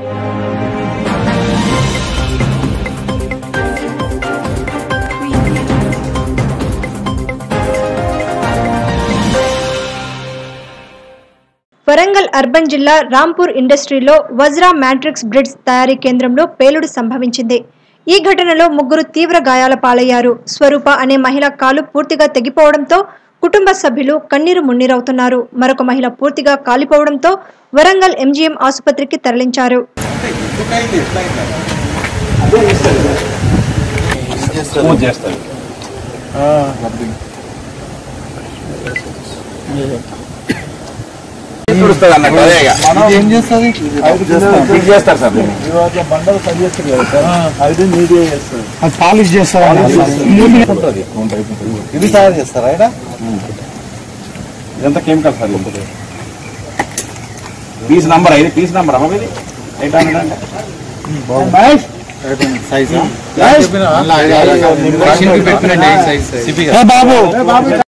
Warangal urban జిల్లా రాంపూర్ ఇండస్ట్రీలో వజ్రా matrix bridge తయారీ కేంద్రంలో పేలుడు సంభవించింది ఈ ఘటనలో ముగ్గురు తీవ్ర గాయాల పాలయ్యారు స్వరూప అనే మహిళ కాలు పూర్తిగా తెగిపోవడంతో కుటుంబ సభ్యులు కన్నీరు మున్నీరవుతున్నారు మరొక మహిళ పూర్తిగా కాలిపోవడంతో వరంగల్ ఎంజీఎం ఆసుపత్రికి తరలించారు పూజ చేస్తారు తుడుస్తుంది అన్నట్టు అదే ఇక. ఏం చేస్తుంది ఫిక్స్ చేస్తారు సార్ దీన్ని. ఇవాళ బండలు సరి చేస్తారు కదా సార్ అది మీదే చేస్తారు అది పాలిష్ చేస్తారా ఉంటుంది ఇది తయారు చేస్తారా ఆయన ఇదంతా కెమికల్ సార్ ఇది. పీస్ నంబర్ ఇది పీస్ నంబర్ అమ్మ ఇది ఎయిట్ హండ్రెడ్ అంటే సైజ్ బాబు